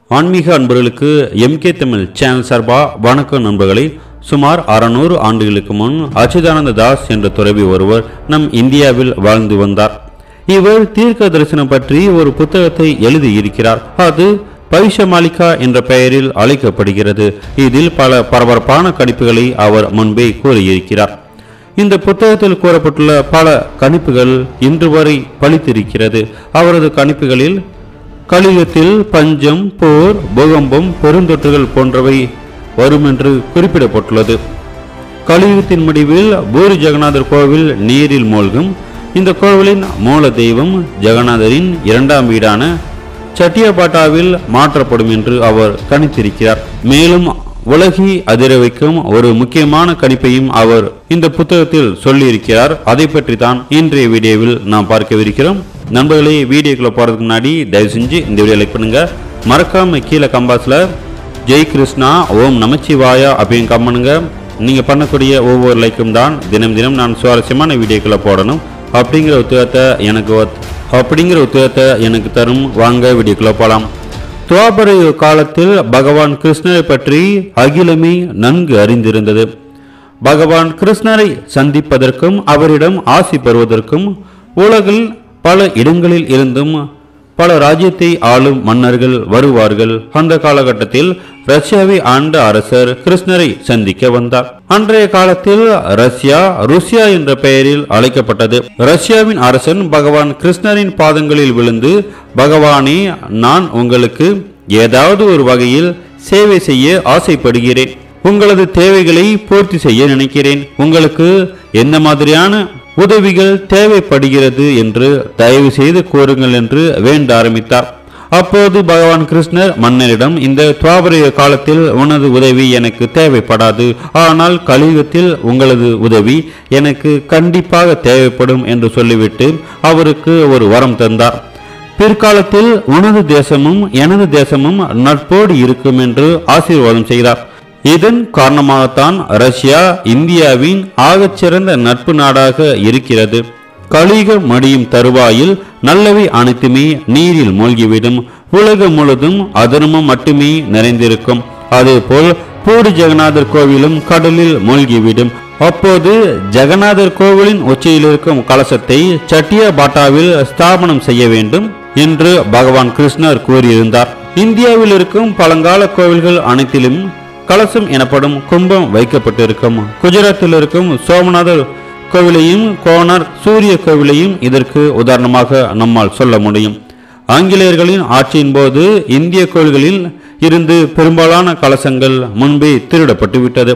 ஆன்மீக அன்பர்களுக்கு MK Tamil channel சார்பா வணக்கம் நண்பர்களே சுமார் அறநூறு ஆண்டுகளுக்கு முன் அச்சுதானந்த தாஸ் என்ற துறவி ஒருவர் நம் இந்தியாவில் வாழ்ந்து வந்தார் இவர் தீர்க்க தரிசனம் பற்றி ஒரு புத்தகத்தை எழுதியிருக்கிறார் அது பைஷமாலிகா என்ற பெயரில் அழைக்கப்படுகிறது இதில் பல பரபரப்பான கணிப்புகளை அவர் முன்பே கூறியிருக்கிறார் இந்த புத்தகத்தில் கூறப்பட்டுள்ள பல கணிப்புகள் இன்று வரை பலித்திருக்கிறது அவரது கணிப்புகளில் கலியுகத்தில் பஞ்சம் போர் பூகம்பம் பெருந்தொற்றுகள் போன்றவை வரும் என்று குறிப்பிடப்பட்டுள்ளது கலியுகத்தின் முடிவில் பூரி ஜெகநாதர் கோவில் நீரில் மூழ்கும் இந்த கோவிலின் மூல தெய்வம் ஜெகநாதரின் இரண்டாம் வீடான சட்டியபாட்டாவில் மாற்றப்படும் என்று அவர் கணித்திருக்கிறார் மேலும் உலகி அதிர வைக்கும் ஒரு முக்கியமான கணிப்பையும் அவர் இந்த புத்தகத்தில் சொல்லியிருக்கிறார் அதை பற்றி தான் இன்றைய வீடியோவில் நாம் பார்க்கவிருக்கிறோம் நண்பர்களே வீடியோக்குள்ள போறதுக்கு முன்னாடி தயவு செஞ்சு இந்த வீடியோ லைக் பண்ணுங்க மறக்காம கீழே கம்பாஸ்ல ஜெய் கிருஷ்ணா ஓம் நமச்சிவாயா அப்படின்னு கம்மனுங்க நீங்க பண்ணக்கூடிய ஒவ்வொரு லைக்கும் தான் தினம் தினம் நான் சுவாரஸ்யமான வீடியோக்களை போடணும் அப்படிங்கிற உத்தியோகத்தை எனக்கு ஒத்- அப்படிங்கிற உத்தியோகத்தை எனக்கு தரும் வாங்க வீடியோக்குள்ள போலாம் துவாபர யுக காலத்தில் பகவான் கிருஷ்ணரை பற்றி அகிலமே நன்கு அறிந்திருந்தது பகவான் கிருஷ்ணரை சந்திப்பதற்கும் அவரிடம் ஆசி பெறுவதற்கும் உலகில் பல இடங்களில் இருந்தும் பல ராஜ்யத்தை ஆளும் மன்னர்கள் வருவார்கள் அந்த காலகட்டத்தில் ரஷ்யாவை ஆண்ட அரசர் கிருஷ்ணரை சந்திக்க வந்தார் அன்றைய காலத்தில் ரஷ்யா ருசியா என்ற பெயரில் அழைக்கப்பட்டது ரஷ்யாவின் அரசன் பகவான் கிருஷ்ணரின் பாதங்களில் விழுந்து பகவானே நான் உங்களுக்கு ஏதாவது ஒரு வகையில் சேவை செய்ய ஆசைப்படுகிறேன் உங்களது தேவைகளை பூர்த்தி செய்ய நினைக்கிறேன் உங்களுக்கு எந்த மாதிரியான உதவிகள் தேவைப்படுகிறது என்று தயவு செய்து கூறுங்கள் என்று வேண்ட ஆரம்பித்தார் அப்போது பகவான் கிருஷ்ணர் மன்னரிடம் இந்த துவாபர காலத்தில் உனது உதவி எனக்கு தேவைப்படாது ஆனால் கலியுகத்தில் உங்களது உதவி எனக்கு கண்டிப்பாக தேவைப்படும் என்று சொல்லிவிட்டு அவருக்கு ஒரு வரம் தந்தார் பிற்காலத்தில் உனது தேசமும் எனது தேசமும் நட்போடு இருக்கும் என்று ஆசீர்வாதம் செய்தார் இதன் காரணமாகத்தான் ரஷ்யா இந்தியாவின் ஆகச்சிறந்த நட்பு நாடாக இருக்கிறது கலிக மடியும் தருவாயில் நல்லவை அனைத்துமே நீரில் மூழ்கிவிடும் உலகம் முழுதும் அதர்மம் மட்டுமே நிறைந்திருக்கும் அதேபோல் பூரி ஜெகநாதர் கோவிலும் கடலில் மூழ்கிவிடும் அப்போது ஜெகநாதர் கோவிலின் உச்சியில் இருக்கும் கலசத்தை சட்டியா பாட்டாவில் ஸ்தாபனம் செய்ய வேண்டும் என்று பகவான் கிருஷ்ணர் கூறியிருந்தார் இந்தியாவில் இருக்கும் பழங்கால கோவில்கள் அனைத்திலும் கலசம் எனப்படும் கும்பம் வைக்கப்பட்டிருக்கும் குஜராத்தில் இருக்கும் சோமநாதர் கோவிலையும் கோனார் சூரிய கோவிலையும் இதற்கு உதாரணமாக நம்மால் சொல்ல முடியும் ஆங்கிலேயர்களின் ஆட்சியின் போது இந்திய கோவில்களில் இருந்து பெரும்பாலான கலசங்கள் முன்பே திருடப்பட்டு விட்டது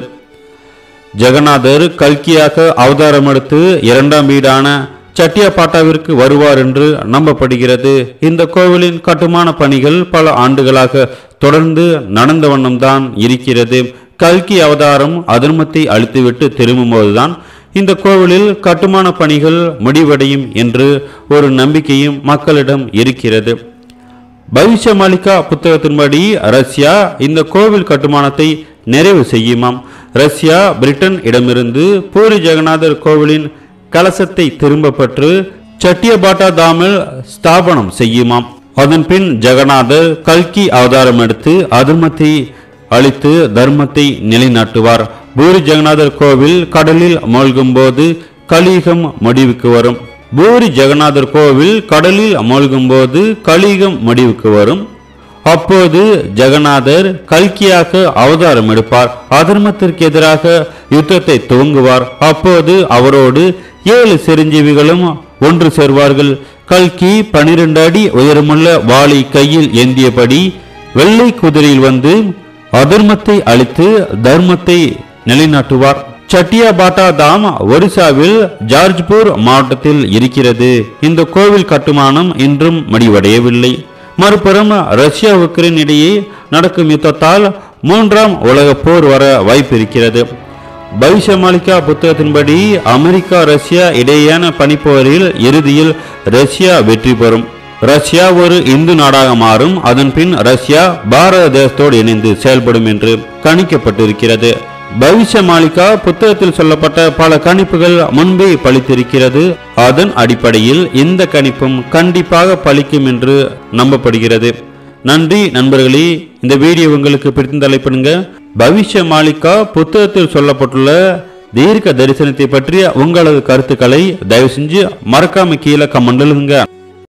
ஜெகநாதர் கல்கியாக அவதாரம் எடுத்து இரண்டாம் வீடான சட்டியாபாட்டாவிற்கு வருவார் என்று நம்பப்படுகிறது இந்த கோவிலின் கட்டுமான பணிகள் பல ஆண்டுகளாக தொடர்ந்து நடந்த வண்ணம்தான் இருக்கிறது கல்கி அவதாரம் அதர்மத்தை அழித்துவிட்டு திரும்பும்போதுதான் இந்த கோவிலில் கட்டுமான பணிகள் முடிவடையும் என்று ஒரு நம்பிக்கையும் மக்களிடம் இருக்கிறது பவிஷ்யமாலிகா புத்தகத்தின்படி ரஷ்யா இந்த கோவில் கட்டுமானத்தை நிறைவு செய்யுமாம் ரஷ்யா பிரிட்டன் இடமிருந்து பூரி ஜெகநாதர் கோவிலின் கலசத்தை திரும்ப பெற்று சட்டியபாட்டா தாமில் ஸ்தாபனம் செய்யுமாம் அதன் பின் ஜெகநாதர் கல்கி அவதாரம் எடுத்து அதர்மத்தை அழித்து தர்மத்தை நிலைநாட்டுவார் பூரி ஜெகநாதர் கோவில் கடலில் மூழ்கும் போது கலியுகம் முடிவுக்கு வரும் பூரி ஜெகநாதர் கோவில் கடலில் மூழ்கும் போது கலியுகம் முடிவுக்கு வரும் அப்போது ஜெகநாதர் கல்கியாக அவதாரம் எடுப்பார் அதர்மத்திற்கு எதிராக யுத்தத்தை துவங்குவார் அப்போது அவரோடு ஏழு சிரஞ்சீவிகளும் ஒன்று சேர்வார்கள் கல்கி பனிரெண்டு அடி உயரமுள்ள வாளை கையில் ஏந்தியபடி வெள்ளை குதிரையில் வந்து அதர்மத்தை அழித்து தர்மத்தை நிலைநாட்டுவார் சட்டியா பாட்டா தாம் ஒரிசாவில் ஜார்ஜ்பூர் மாவட்டத்தில் இருக்கிறது இந்த கோவில் கட்டுமானம் இன்றும் முடிவடையவில்லை மறுபுறம் ரஷ்யா உக்ரைன் இடையே நடக்கும் யுத்தத்தால் மூன்றாம் உலகப் போர் வர வாய்ப்பு இருக்கிறது பவிஷமாலிகா புத்தகத்தின்படி அமெரிக்கா ரஷ்யா இடையேயான பனிப்போரில் இறுதியில் ரஷ்யா வெற்றி பெறும் ரஷ்யா ஒரு இந்து நாடாக மாறும் அதன் பின் ரஷ்யா பாரத தேசத்தோடு இணைந்து செயல்படும் என்று கணிக்கப்பட்டிருக்கிறது பவிஷ்ய மாலிகா புத்தகத்தில் சொல்லப்பட்ட பல கணிப்புகள் முன்பே பலித்திருக்கிறது அதன் அடிப்படையில் இந்த கணிப்பும் கண்டிப்பாக பலிக்கும் என்று நம்பப்படுகிறது நன்றி நண்பர்களே இந்த வீடியோ உங்களுக்கு பிடித்திருந்தால் பண்ணுங்க பவிஷ்ய மாலிகா புத்தகத்தில் சொல்லப்பட்டுள்ள தீர்க்க தரிசனத்தை பற்றிய உங்களது கருத்துக்களை தயவு செஞ்சு மறக்காம கீழே கமெண்ட் எழுதுங்க